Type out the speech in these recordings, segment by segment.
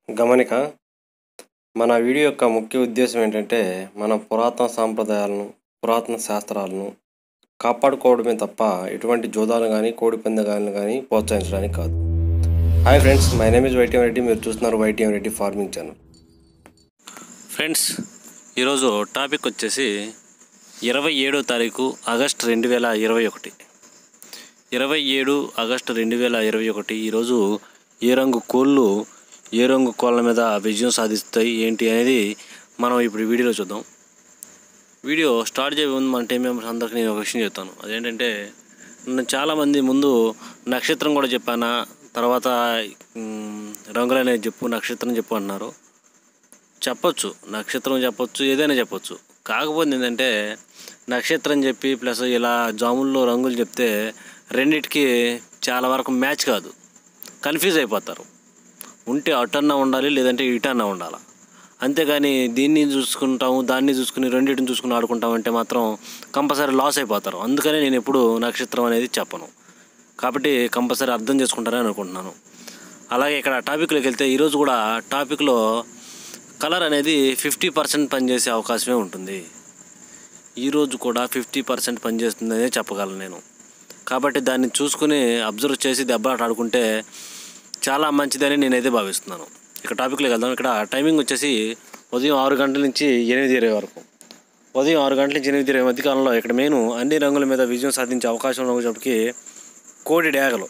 గమనిక మన వీడియో యొక్క ముఖ్య ఉద్దేశం ఏంటంటే మన పురాతన సాంప్రదాయాలను పురాతన శాస్త్రాలను కాపాడుకోవడమే తప్ప ఎటువంటి జోదాలు కానీ కోడి పందాలను కానీ ప్రోత్సహించడానికి కాదు hi friends my name is YTM Reddy మీరు చూస్తున్నారు YTM Reddy farming channel friends ఈరోజు టాపిక్ వచ్చేసి ఇరవై ఏడో తారీఖు ఆగస్ట్ రెండు వేల ఇరవై ఒకటి ఇరవై ఏడు ఆగస్టు రెండు వేల ఇరవై ఒకటి ఈరోజు ఏ రంగు కోళ్ళు ఏ రంగు కోళ్ళ మీద విజయం సాధిస్తాయి ఏంటి అనేది మనం ఇప్పుడు ఈ వీడియోలో చూద్దాం వీడియో స్టార్ట్ చేయే ముందు మన టీం మెంబర్స్ అందరికీ నేను ఒక విషయం చెప్తాను అదేంటంటే నేను చాలామంది ముందు నక్షత్రం కూడా చెప్పానా తర్వాత మ్, రంగులనేది చెప్పు నక్షత్రం చెప్పు అన్నారు చెప్పొచ్చు నక్షత్రం చెప్పొచ్చు ఏదైనా చెప్పొచ్చు కాకపోతే ఏంటంటే నక్షత్రం చెప్పి ప్లస్ ఇలా జాముల్లో రంగులు చెప్తే రెండిటికి చాలా వరకు మ్యాచ్ కాదు కన్ఫ్యూజ్ అయిపోతారు ఉంటే అటన్నా ఉండాలి లేదంటే ఇటన్నా ఉండాలి అంతేగాని దీన్ని చూసుకుంటాము దాన్ని చూసుకుని రెండింటిని చూసుకుని ఆడుకుంటాం అంటే మాత్రం కంపల్సరీ లాస్ అయిపోతారు అందుకనే నేను ఎప్పుడు నక్షత్రం అనేది చెప్పను కాబట్టి కంపల్సరీ అర్థం చేసుకుంటారని అనుకుంటున్నాను అలాగే ఇక్కడ టాపిక్లోకి వెళ్తే ఈరోజు కూడా టాపిక్లో కలర్ అనేది ఫిఫ్టీ పర్సెంట్ పనిచేసే అవకాశమే ఉంటుంది ఈరోజు కూడా ఫిఫ్టీ పర్సెంట్ పనిచేస్తుందనే చెప్పగలను నేను కాబట్టి దాన్ని చూసుకుని అబ్జర్వ్ చేసి దెబ్బలాట ఆడుకుంటే చాలా మంచిదని నేనైతే భావిస్తున్నాను ఇక టాపిక్లోకి వెళ్దాం ఇక్కడ టైమింగ్ వచ్చేసి ఉదయం ఆరు గంటల నుంచి ఎనిమిది ఇరవై వరకు ఉదయం ఆరు గంటల నుంచి ఎనిమిది ఇరవై మధ్యకాలంలో ఇక్కడ మెయిన్ అన్ని రంగుల మీద విజయం సాధించే అవకాశం ఉన్నప్పటికీ కోడి డేగలు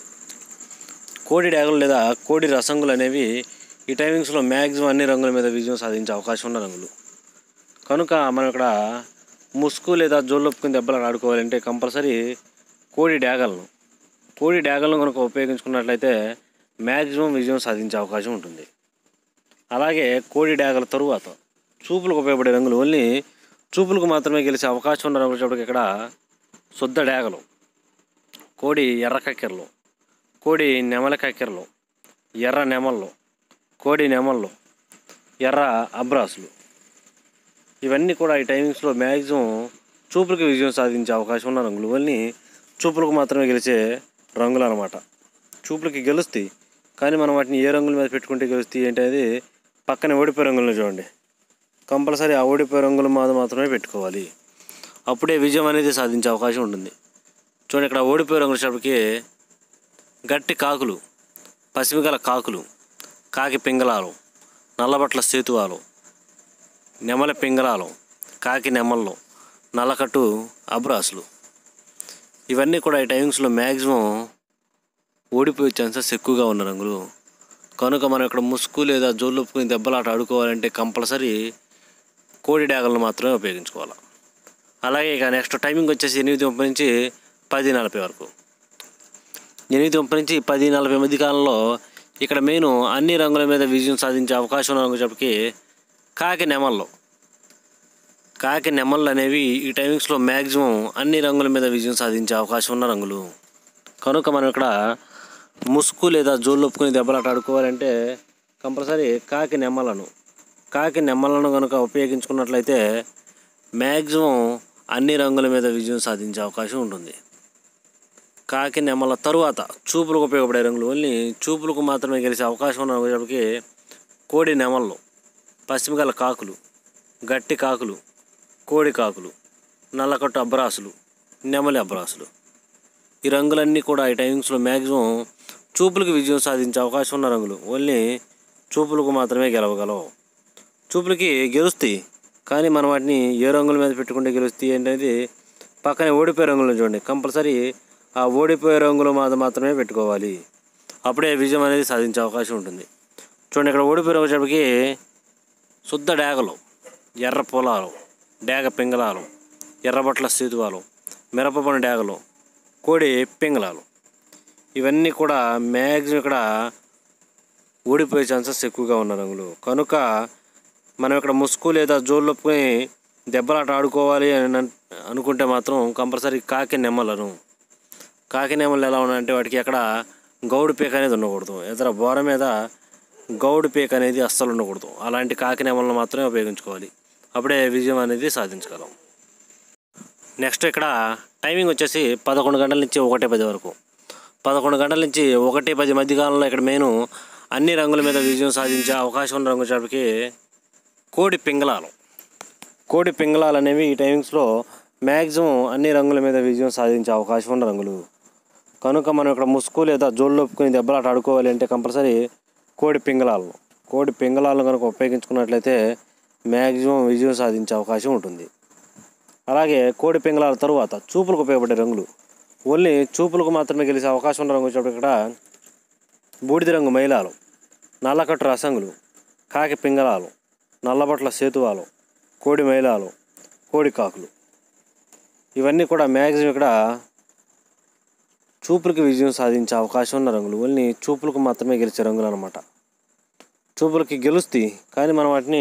కోడి డేగలు లేదా కోడి రసంగులు అనేవి ఈ టైమింగ్స్లో మ్యాక్సిమం అన్ని రంగుల మీద విజయం సాధించే అవకాశం ఉన్న రంగులు కనుక మనం ఇక్కడ ముసుగు లేదా జోళ్ళొప్పుకుని దెబ్బలు ఆడుకోవాలంటే కంపల్సరీ కోడి డ్యాగలను కోడి డ్యాగలను కనుక ఉపయోగించుకున్నట్లయితే మ్యాక్సిమం విజయం సాధించే అవకాశం ఉంటుంది అలాగే కోడి డ్యాగల తరువాత చూపులకు ఉపయోగపడే రంగులు ఓన్లీ చూపులకు మాత్రమే గెలిచే అవకాశం ఉన్న రంగులు చెప్పడానికి ఇక్కడ శుద్ధ డ్యాగలు కోడి ఎర్ర కక్కెరలు కోడి నెమల కక్కెరలు ఎర్ర నెమళ్ళు కోడి నెమళ్ళు ఎర్ర అబ్రాసులు ఇవన్నీ కూడా ఈ టైమింగ్స్లో మ్యాక్సిమం చూపులకు విజయం సాధించే అవకాశం ఉన్న రంగులు ఇవన్నీ చూపులకు మాత్రమే గెలిచే రంగులు అనమాట చూపులకి గెలుస్తాయి కానీ మనం వాటిని ఏ రంగుల మీద పెట్టుకుంటే గెలుస్తాయి ఏంటనేది పక్కన ఓడిపోయే రంగులను చూడండి కంపల్సరీ ఆ ఓడిపోయే రంగుల మీద మాత్రమే పెట్టుకోవాలి అప్పుడే విజయం అనేది సాధించే అవకాశం ఉంటుంది చూడండి ఇక్కడ ఓడిపోయే రంగుల షాపుకి గట్టి కాకులు పసిమిగల కాకులు కాకి పింగళాలు నల్లబట్ల సేతువాలు నెమల పింగళాలు కాకి నెమళ్ళు నల్లకట్టు అబ్రాసులు ఇవన్నీ కూడా ఈ టైమింగ్స్లో మ్యాక్సిమం ఓడిపోయే ఛాన్సెస్ ఎక్కువగా ఉన్న రంగులు కనుక మనం ఇక్కడ ముసుగు లేదా జోళ్ళొప్పుకుని దెబ్బలాట ఆడుకోవాలంటే కంపల్సరీ కోడి డ్యాగలను మాత్రమే ఉపయోగించుకోవాలి అలాగే ఇక నెక్స్ట్ టైమింగ్ వచ్చేసి ఎనిమిది ముప్పై నుంచి పది నలభై వరకు ఎనిమిది ముప్పై నుంచి పది నలభై మధ్య కాలంలో ఇక్కడ మెయిన్ అన్ని రంగుల మీద విజయం సాధించే అవకాశం ఉన్న రంగు చెప్పకి కాకి నెమళ్ళు కాకి నెమళ్ళు అనేవి ఈ టైమింగ్స్లో మ్యాక్సిమం అన్ని రంగుల మీద విజయం సాధించే అవకాశం ఉన్న రంగులు కనుక మనం ఇక్కడ ముసుగు లేదా జోళ్ళు ఒప్పుకుని దెబ్బలాట ఆడుకోవాలంటే కంపల్సరీ కాకి నెమ్మలను కాకి నెమ్మలను కనుక ఉపయోగించుకున్నట్లయితే మ్యాక్సిమం అన్ని రంగుల మీద విజయం సాధించే అవకాశం ఉంటుంది కాకి నెమ్మల తరువాత చూపులకు ఉపయోగపడే రంగులు ఓన్లీ చూపులకు మాత్రమే గెలిచే అవకాశం ఉన్న రంగులకి కోడి నెమళ్ళు పశ్చిమగల కాకులు గట్టి కాకులు కోడి కాకులు నల్లకట్టు అబ్రాసులు నెమలి అబ్రాసులు ఈ రంగులన్నీ కూడా ఈ టైమింగ్స్లో మ్యాక్సిమం చూపులకు విజయం సాధించే అవకాశం ఉన్న రంగులు ఓన్లీ చూపులకు మాత్రమే గెలవగలవు చూపులకి గెలుస్తాయి కానీ మనం వాటిని ఏ రంగుల మీద పెట్టుకుంటే గెలుస్తాయి అనేది పక్కనే ఓడిపోయే రంగులను చూడండి కంపల్సరీ ఆ ఓడిపోయే రంగులు మీద మాత్రమే పెట్టుకోవాలి అప్పుడే విజయం అనేది సాధించే అవకాశం ఉంటుంది చూడండి ఇక్కడ ఓడిపోయే రంగు వచ్చేటప్పటికి శుద్ధ డేగలు ఎర్ర పొలాలు డేగ పింగళాలు ఎర్రబట్ల సేతువాలు మిరపపండు డేగలు కోడి పింగళాలు ఇవన్నీ కూడా మ్యాక్సిమం ఇక్కడ ఓడిపోయే ఛాన్సెస్ ఎక్కువగా ఉన్న రంగులు కనుక మనం ఇక్కడ ముసుగు లేదా జోళ్ళొప్పుకొని దెబ్బలాట ఆడుకోవాలి అని అన్- అనుకుంటే మాత్రం కంపల్సరీ కాకి నెమ్మలను కాకి నెమ్మలు ఎలా ఉన్నాయంటే వాటికి ఎక్కడ గౌడు పీక అనేది ఉండకూడదు ఇతర బోర మీద గౌడు పీక అనేది అస్సలు ఉండకూడదు అలాంటి కాకి నెమ్మలను మాత్రమే ఉపయోగించుకోవాలి అప్పుడే విజయం అనేది సాధించగలం నెక్స్ట్ ఇక్కడ టైమింగ్ వచ్చేసి పదకొండు గంటల నుంచి ఒకటి పది వరకు పదకొండు గంటల నుంచి ఒకటి పది మధ్య కాలంలో ఇక్కడ మెయిన్ అన్ని రంగుల మీద విజయం సాధించే అవకాశం ఉన్న రంగు వచ్చేటప్పటికి కోడి పింగళాలు కోడి పింగళాలు అనేవి ఈ టైమింగ్స్లో మ్యాక్సిమం అన్ని రంగుల మీద విజయం సాధించే అవకాశం ఉన్న రంగులు కనుక మనం ఇక్కడ ముసుగు లేదా జోళ్ళు ఒప్పుకుని దెబ్బలాట ఆడుకోవాలి అంటే కంపల్సరీ కోడి పింగళాలను కోడి పింగళాలను కనుక ఉపయోగించుకున్నట్లయితే మ్యాక్సిమం విజయం సాధించే అవకాశం ఉంటుంది అలాగే కోడి పింగళాల తరువాత చూపులకు ఉపయోగపడే రంగులు ఓన్లీ చూపులకు మాత్రమే గెలిచే అవకాశం ఉన్న రంగు వచ్చేటప్పుడు ఇక్కడ బూడిద రంగు మైలాలు నల్లకట్టు రసంగులు కాకి పింగళాలు నల్లబట్ల సేతువాలు కోడి మైలాలు కోడి కాకులు ఇవన్నీ కూడా మ్యాక్సిమం ఇక్కడ చూపులకు విజయం సాధించే అవకాశం ఉన్న రంగులు ఓన్లీ చూపులకు మాత్రమే గెలిచే రంగులు అనమాట చూపులకి గెలుస్తాయి కానీ మనం వాటిని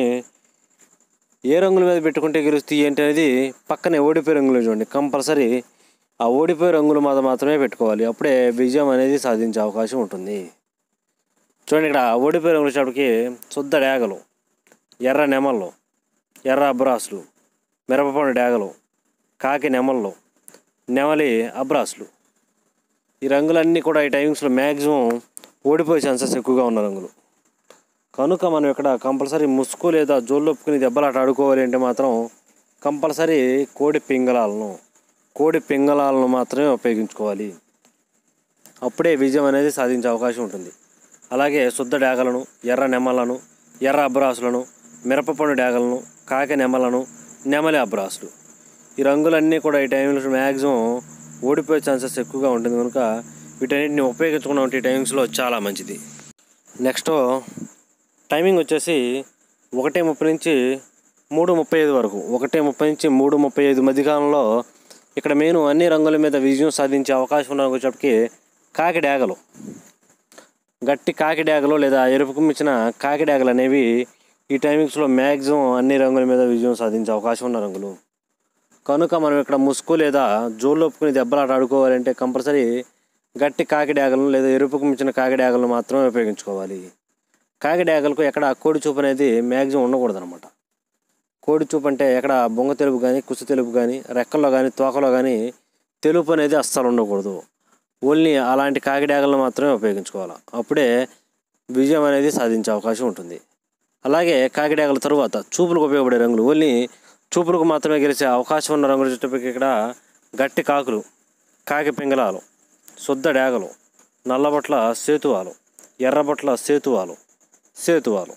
ఏ రంగుల మీద పెట్టుకుంటే గెలుస్తాయి ఏంటి అనేది పక్కనే ఓడిపోయే రంగులు చూడండి కంపల్సరీ ఆ ఓడిపోయే రంగుల మీద మాత్రమే పెట్టుకోవాలి అప్పుడే విజయం అనేది సాధించే అవకాశం ఉంటుంది చూడండి ఇక్కడ ఓడిపోయే రంగులు వచ్చేటప్పటికి శుద్ధ డేగలు ఎర్ర నెమళ్ళు ఎర్ర అబ్రాసులు మిరపపండు డేగలు కాకి నెమళ్ళు నెమలి అబ్రాసులు ఈ రంగులన్నీ కూడా ఈ టైమింగ్స్లో మ్యాక్సిమం ఓడిపోయే ఛాన్సెస్ ఎక్కువగా ఉన్న రంగులు కనుక మనం ఇక్కడ కంపల్సరీ ముసుగు లేదా జోళ్ళొప్పుకుని దెబ్బలాట ఆడుకోవాలి అంటే మాత్రం కంపల్సరీ కోడి పింగళాలను కోడి పింగళాలను మాత్రమే ఉపయోగించుకోవాలి అప్పుడే విజయం అనేది సాధించే అవకాశం ఉంటుంది అలాగే శుద్ధ డేగలను ఎర్ర నెమ్మలను ఎర్ర అబ్రాసులను మిరపపండు డేగలను కాకి నెమ్మలను నెమలి అబ్రాసులు ఈ రంగులన్నీ కూడా ఈ టైంలో మ్యాక్సిమం ఓడిపోయే ఛాన్సెస్ ఎక్కువగా ఉంటుంది కనుక వీటన్నిటిని ఉపయోగించుకున్నాం ఈ టైమింగ్స్లో చాలా మంచిది నెక్స్ట్ టైమింగ్ వచ్చేసి ఒకటి ముప్పై నుంచి మూడు ముప్పై ఐదు వరకు ఒకటి ముప్పై నుంచి మూడు ముప్పై ఐదు మధ్యకాలంలో ఇక్కడ మెయిన్ అన్ని రంగుల మీద విజయం సాధించే అవకాశం ఉన్న వచ్చేటప్పటికి కాకి డేగలు గట్టి కాకి డేగలు లేదా ఎరుపుకు మించిన కాకి డేగలు అనేవి ఈ టైమింగ్స్లో మ్యాక్సిమం అన్ని రంగుల మీద విజయం సాధించే అవకాశం ఉన్న రంగులు కనుక మనం ఇక్కడ ముసుగు లేదా జోళ్ళు ఒప్పుకుని దెబ్బలాట ఆడుకోవాలంటే కంపల్సరీ గట్టి కాకి డేగలను లేదా ఎరుపుకు మించిన కాకి డేగలను మాత్రమే ఉపయోగించుకోవాలి కాకి డేగలకు ఎక్కడ కోడి చూపు అనేది మ్యాక్సిమం ఉండకూడదు అనమాట కోడి చూపు అంటే ఎక్కడ బొంగ తెలుపు కానీ కుసు తెలుపు కానీ రెక్కల్లో కానీ తోకలో కానీ తెలుపు అనేది అస్సలు ఉండకూడదు ఓన్లీ అలాంటి కాకి డేగలను మాత్రమే ఉపయోగించుకోవాలి అప్పుడే విజయం అనేది సాధించే అవకాశం ఉంటుంది అలాగే కాకి డేగల తరువాత చూపులకు ఉపయోగపడే రంగులు ఓన్లీ చూపులకు మాత్రమే గెలిచే అవకాశం ఉన్న రంగులు చుట్టూ ఇక్కడ గట్టి కాకులు కాకి పింగళాలు శుద్ధ డేగలు నల్లబట్ల సేతువాలు ఎర్రబట్ల సేతువాలు సేతువాలు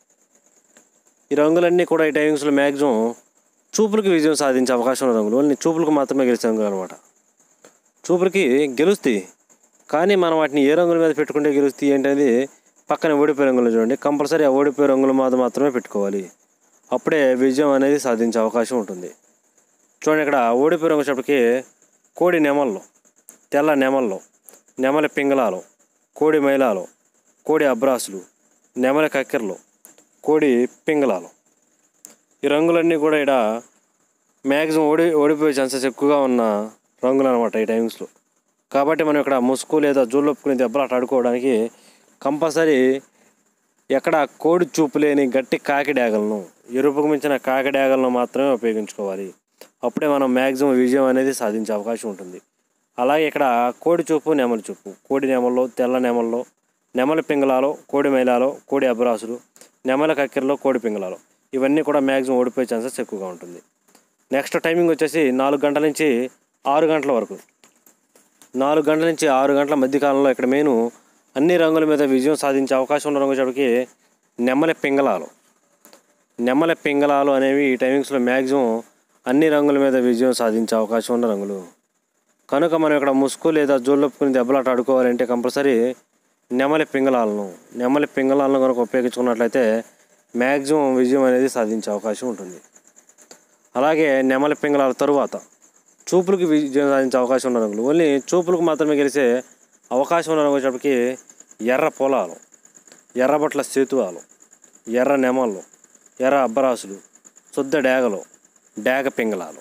ఈ రంగులన్నీ కూడా ఈ టైమింగ్స్లో మ్యాక్సిమం చూపులకి విజయం సాధించే అవకాశం ఉన్న రంగులు ఓన్లీ చూపులకు మాత్రమే గెలిచే రంగులు అనమాట చూపులకి గెలుస్తాయి కానీ మనం వాటిని ఏ రంగుల మీద పెట్టుకుంటే గెలుస్తాయి ఏంటనేది పక్కన ఓడిపోయే రంగులు చూడండి కంపల్సరీ ఆ ఓడిపోయే రంగుల మీద మాత్రమే పెట్టుకోవాలి అప్పుడే విజయం అనేది సాధించే అవకాశం ఉంటుంది చూడండి ఇక్కడ ఓడిపోయే రంగు వచ్చేటప్పటికి కోడి నెమళ్ళు తెల్ల నెమళ్ళు నెమలి పింగళాలు కోడి మైలాలు కోడి అబ్రాసులు నెమలి కక్కెరలు కోడి పింగళాలు ఈ రంగులన్నీ కూడా ఇక్కడ మ్యాక్సిమం ఓడి ఓడిపోయే ఛాన్సెస్ ఎక్కువగా ఉన్న రంగులు అనమాట ఈ టైమింగ్స్లో కాబట్టి మనం ఇక్కడ ముసుగు లేదా జోళ్ళొప్పుకుని దెబ్బలాట ఆడుకోవడానికి కంపల్సరీ ఎక్కడ కోడి చూపు లేని గట్టి కాకి డ్యాగలను ఎరుపుకు మించిన కాకి డ్యాగలను మాత్రమే ఉపయోగించుకోవాలి అప్పుడే మనం మ్యాక్సిమం విజయం అనేది సాధించే అవకాశం ఉంటుంది అలాగే ఇక్కడ కోడి చూపు నెమలి చూపు కోడి నెమల్లో తెల్ల నెమల్లో నెమలి పింగళాలు కోడి మైలాలో కోడి అబ్రాసులు నెమలి కక్కెరలో కోడి పింగళాలు ఇవన్నీ కూడా మ్యాక్సిమం ఓడిపోయే ఛాన్సెస్ ఎక్కువగా ఉంటుంది నెక్స్ట్ టైమింగ్ వచ్చేసి నాలుగు గంటల నుంచి ఆరు గంటల వరకు నాలుగు గంటల నుంచి ఆరు గంటల మధ్య కాలంలో ఇక్కడ మెయిన్ అన్ని రంగుల మీద విజయం సాధించే అవకాశం ఉన్న రంగు వచ్చేటప్పటికి నెమ్మలి పింగళాలు నెమ్మలి పింగళాలు అనేవి ఈ టైమింగ్స్లో మ్యాక్సిమం అన్ని రంగుల మీద విజయం సాధించే అవకాశం ఉన్న రంగులు కనుక మనం ఇక్కడ ముసుగు లేదా జోళ్ళొప్పుకుని దెబ్బలాట ఆడుకోవాలంటే కంపల్సరీ నెమలి పింగళాలను నెమలి పింగళాలను కనుక ఉపయోగించుకున్నట్లయితే మ్యాక్సిమం విజయం అనేది సాధించే అవకాశం ఉంటుంది అలాగే నెమలి పింగళాల తరువాత చూపులకు విజయం సాధించే అవకాశం ఉన్న రంగులు ఓన్లీ చూపులకు మాత్రమే గెలిచే అవకాశం ఉన్న రంగు వచ్చేటప్పటికి ఎర్ర పొలాలు ఎర్రబట్ల సేతువాలు ఎర్ర నెమళ్ళు ఎర్ర అబ్బరాసులు శుద్ధ డేగలు డేగ పింగళాలు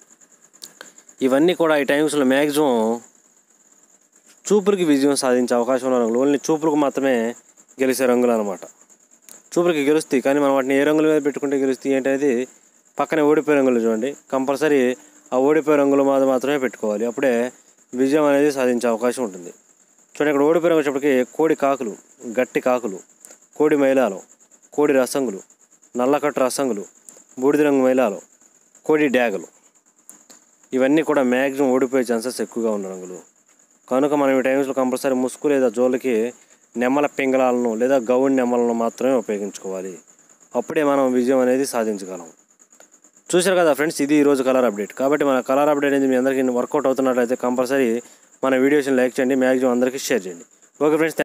ఇవన్నీ కూడా ఈ టైమ్స్లో మ్యాక్సిమం చూపులకి విజయం సాధించే అవకాశం ఉన్న రంగులు ఓన్లీ చూపులకు మాత్రమే గెలిచే రంగులు అనమాట చూపులకి గెలుస్తాయి కానీ మనం వాటిని ఏ రంగుల మీద పెట్టుకుంటే గెలుస్తాయి ఏంటనేది పక్కనే ఓడిపోయే రంగులు చూడండి కంపల్సరీ ఆ ఓడిపోయే రంగుల మీద మాత్రమే పెట్టుకోవాలి అప్పుడే విజయం అనేది సాధించే అవకాశం ఉంటుంది చూడండి ఇక్కడ ఓడిపోయిన వచ్చేప్పటికి కోడి కాకులు గట్టి కాకులు కోడి మైలాలు కోడి రసంగులు నల్లకట్టు రసంగులు బూడిద రంగు మైలాలు కోడి డ్యాగలు ఇవన్నీ కూడా మ్యాక్సిమం ఓడిపోయే ఛాన్సెస్ ఎక్కువగా ఉన్న రంగులు కనుక మనం ఈ టైమ్స్లో కంపల్సరీ ముసుగు లేదా జోలకి నెమ్మల పింగళాలను లేదా గౌడి నెమ్మలను మాత్రమే ఉపయోగించుకోవాలి అప్పుడే మనం విజయం అనేది సాధించగలం చూశారు కదా ఫ్రెండ్స్ ఇది ఈరోజు కలర్ అప్డేట్ కాబట్టి మన కలర్ అప్డేట్ అనేది మీ అందరికీ వర్కౌట్ అవుతున్నట్లయితే కంపల్సరీ మన వీడియోస్ని లైక్ చేయండి మ్యాక్సిమం అందరికీ షేర్ చేయండి ఓకే ఫ్రెండ్స్